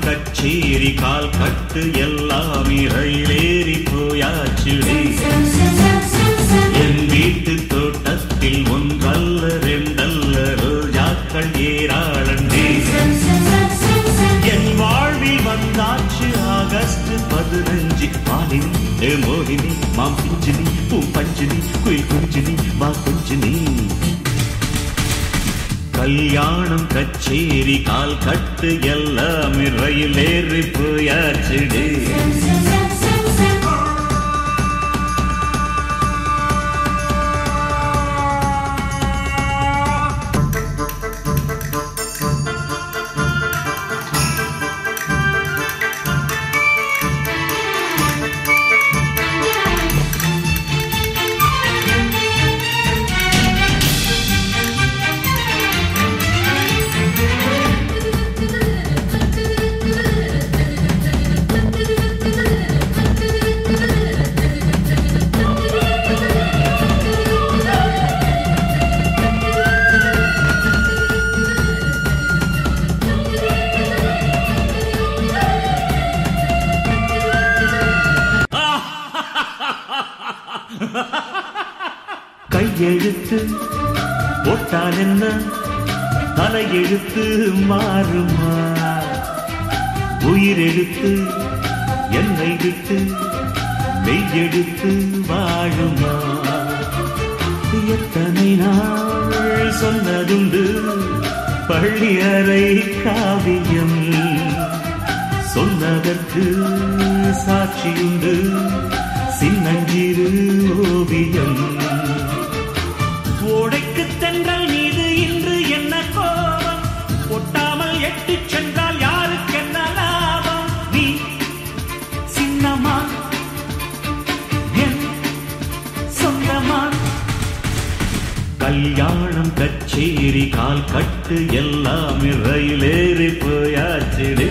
கச்சேரி கால் கட்டு எல்லாமே ரயிலேறி போயாச்சுடி என் வீட்டு தோட்டத்தில் ஒன்றல்ல ரெண்டல்ல ரோஜாக்கள் ஏராளண்டே என் வாழ்வில் வந்தாச்சு ஆகஸ்ட் பதினஞ்சு மாலினி ஏ மோகினி மாம் பிஞ்சினி பூ பஞ்சினி குயில் குஞ்சினி வா குஞ்சினி கல்யாணம் கச்சேரி கால் கட்டு எல்லாம் ரயிலேறி போயாச்சுடு கையெழுத்து போட்டால் என்ன தலையெழுத்து மாறுமா உயிரெழுத்து என்னை விட்டு மெய்யெழுத்து வாழுமா எத்தனை நாள் சொன்னதுண்டு பள்ளி அறை காவியம் சொன்னதற்கு சாட்சியுண்டு சின்னஞ்சிறு ஓவியம் ஓடைக்கு தென்றல் மீது இன்று என்ன கோபம் ஒட்டாமல் எட்டு சென்றால் யாருக்கு என்ன லாபம் நீ சின்னமா என் சொந்தமா கல்யாணம் கச்சேரி கால் கட்டு எல்லாம் ரயிலேறி போயாச்சிடு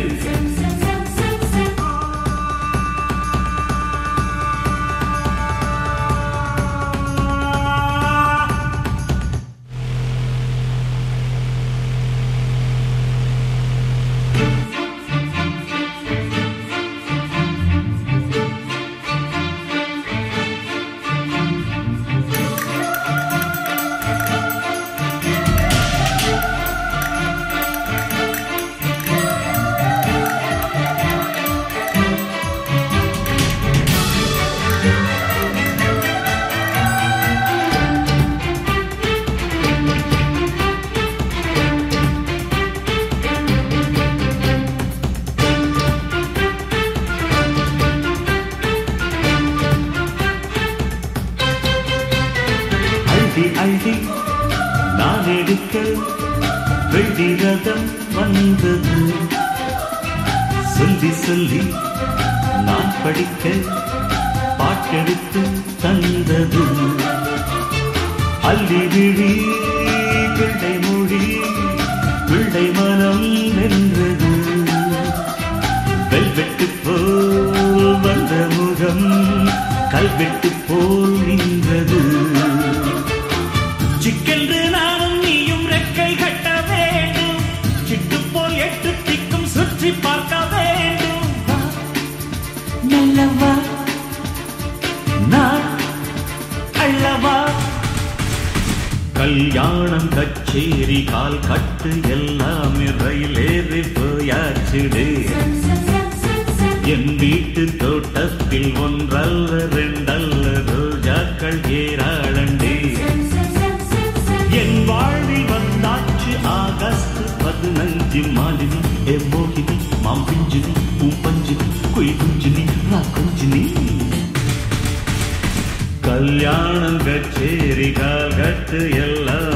அள்ளி அள்ளி நான் எடுக்க வெள்ளி ரதம் வந்தது சொல்லி சொல்லி நான் படிக்க பாட்டெடுத்து தந்தது அள்ளி விழி பிள்ளை மொழி பிள்ளை மனம் வென்றது வெல்வெட்டு போல் வந்த முகம் கல்வெட்டு போல் நின்றது சிக்கென்று நானும் நீயும் ரெக்கை கட்ட வேண்டும் சிட்டு போல் எட்டு திக்கும் சுற்றி பார்க்க வேண்டும் வா, மெல்லவா நான் அள்ளவா கல்யாணம் கச்சேரி கால் கட்டு எல்லாம் ரயிலேறி போயாச்சுடு என் வீட்டு தோட்டத்தில் ஒன்றல்ல ரெண்டல்ல ரோஜாக்கள் ஏராளண்டே என் வாழ்வில் வந்தாச்சு ஆகஸ்ட் பதினஞ்சு மாலினி ஏ மோகினி மாம் பிஞ்சினி பூ பஞ்சினி குய் குஞ்சினி ரா குஞ்சினி கல்யாணம் கச்சேரி கால் கட்டு எல்லாம்